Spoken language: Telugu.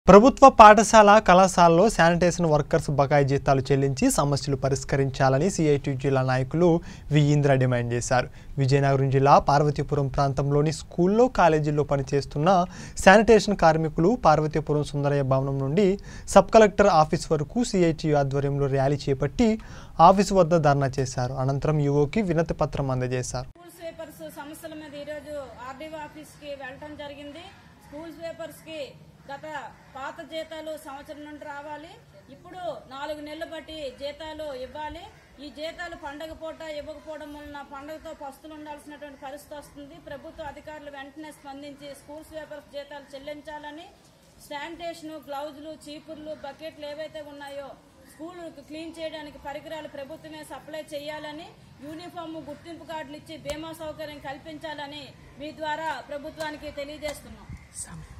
ప్రభుత్వ పాఠశాల కళాశాలలో శానిటేషన్ వర్కర్స్ బకాయి జీతాలు చెల్లించి సమస్యలు పరిష్కరించాలని సిఐటి జిల్లా నాయకులు వి ఇంద్ర డిమాండ్ చేశారు విజయనగరం జిల్లా పార్వతీపురం ప్రాంతంలోని స్కూల్లో కాలేజీల్లో పనిచేస్తున్న శానిటేషన్ కార్మికులు పార్వతీపురం సుందరయ్య భవనం నుండి సబ్ కలెక్టర్ ఆఫీస్ వరకు సిఐటి ఆధ్వర్యంలో ర్యాలీ చేపట్టి ఆఫీసు వద్ద ధర్నా చేశారు అనంతరం యువోకి వినతి పత్రం అందజేశారు స్కూల్ స్వీపర్స్ సమస్యల మీద ఈరోజు ఆర్డీఓ ఆఫీస్ కి వెళ్ళటం జరిగింది స్కూల్ స్వీపర్స్ కి గత పాత జీతాలు సంవత్సరం నుండి రావాలి ఇప్పుడు నాలుగు నెలలు బట్టి జీతాలు ఇవ్వాలి ఈ జీతాలు పండగ పూట ఇవ్వకపోవడం వలన పండగతో పస్తులు ఉండాల్సినటువంటి పరిస్థితి వస్తుంది ప్రభుత్వ అధికారులు వెంటనే స్పందించి స్కూల్ స్వీపర్స్ జీతాలు చెల్లించాలని శానిటేషన్ గ్లౌజులు చీపుర్లు బకెట్లు ఏవైతే ఉన్నాయో స్కూల్ క్లీన్ చేయడానికి పరికరాలు ప్రభుత్వమే సప్లై చేయాలని యూనిఫామ్ గుర్తింపు కార్డులు ఇచ్చి బీమా సౌకర్యం కల్పించాలని మీ ద్వారా ప్రభుత్వానికి తెలియజేస్తున్నాం